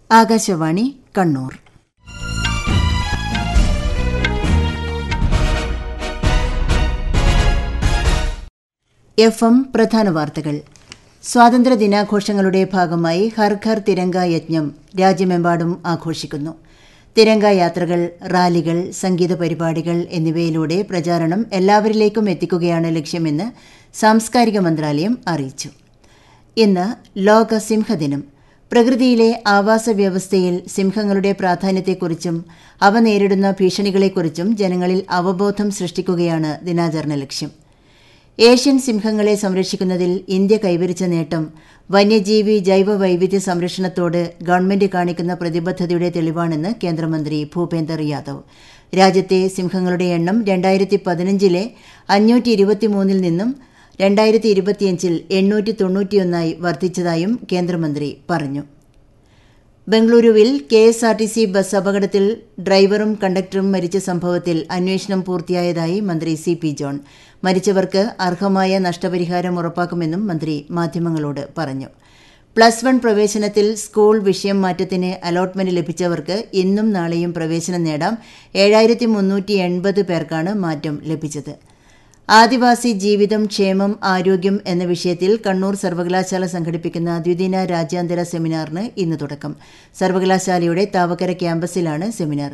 Akashvani Kannur F M പ്രധാന വാർത്തകൾ സ്വാതന്ത്ര്യ ദിനാഘോഷങ്ങളുടെ ഭാഗമായി ഹർ ഘർ തിരങ്ക യജ്ഞം രാജ്യമെമ്പാടും ആഘോഷിക്കുന്നു തിരങ്ക യാത്രകൾ റാലികൾ സംഗീത പരിപാടികൾ എന്നിവയിലൂടെ പ്രചാരണം എല്ലാവരിലേക്കും എത്തിക്കുകയാണ് ലക്ഷ്യമെന്ന് സാംസ്കാരിക മന്ത്രാലയം അറിയിച്ചു ഇന്ന് ലോക സിംഹദിനം പ്രകൃതിയിലെ ആവാസ വ്യവസ്ഥയിൽ സിംഹങ്ങളുടെ പ്രാധാന്യത്തെക്കുറിച്ചും അവ നേരിടുന്ന ഭീഷണികളെക്കുറിച്ചും ജനങ്ങളിൽ അവബോധം സൃഷ്ടിക്കുകയാണ് ദിനാചരണ ലക്ഷ്യം ഏഷ്യൻ സിംഹങ്ങളെ സംരക്ഷിക്കുന്നതിൽ ഇന്ത്യ കൈവരിച്ച നേട്ടം വന്യജീവി ജൈവ വൈവിധ്യ സംരക്ഷണത്തോട് ഗവൺമെന്റ് കാണിക്കുന്ന പ്രതിബദ്ധതയുടെ തെളിവാണെന്ന് കേന്ദ്രമന്ത്രി ഭൂപേന്ദർ യാദവ് രാജ്യത്തെ സിംഹങ്ങളുടെ എണ്ണം രണ്ടായിരത്തി പതിനഞ്ചിലെ അഞ്ഞൂറ്റി ഇരുപത്തിമൂന്നിൽ നിന്നും രണ്ടായിരത്തി ഇരുപത്തിയഞ്ചിൽ എണ്ണൂറ്റി തൊണ്ണൂറ്റിയൊന്നായി വർദ്ധിച്ചതായും കേന്ദ്രമന്ത്രി പറഞ്ഞു ബംഗളൂരുവിൽ K S R T C bus അപകടത്തിൽ ഡ്രൈവറും കണ്ടക്ടറും മരിച്ച സംഭവത്തിൽ അന്വേഷണം പൂർത്തിയായതായി മന്ത്രി സി പി ജോൺ മരിച്ചവർക്ക് അർഹമായ നഷ്ടപരിഹാരം ഉറപ്പാക്കുമെന്നും മന്ത്രി മാധ്യമങ്ങളോട് പറഞ്ഞു പ്ലസ് വൺ പ്രവേശനത്തിൽ സ്കൂൾ വിഷയം മാറ്റത്തിന് അലോട്ട്മെന്റ് ലഭിച്ചവർക്ക് ഇന്നും നാളെയും പ്രവേശനം നേടാം ഏഴായിരത്തി മുന്നൂറ്റി എൺപത് പേർക്കാണ് മാറ്റം ലഭിച്ചത് ആദിവാസി ജീവിതം ക്ഷേമം ആരോഗ്യം എന്ന വിഷയത്തിൽ കണ്ണൂർ സർവകലാശാല സംഘടിപ്പിക്കുന്ന ദ്വിദിന രാജ്യാന്തര സെമിനാറിന് ഇന്ന് തുടക്കം സർവകലാശാലയുടെ താവക്കര ക്യാമ്പസിലാണ് സെമിനാർ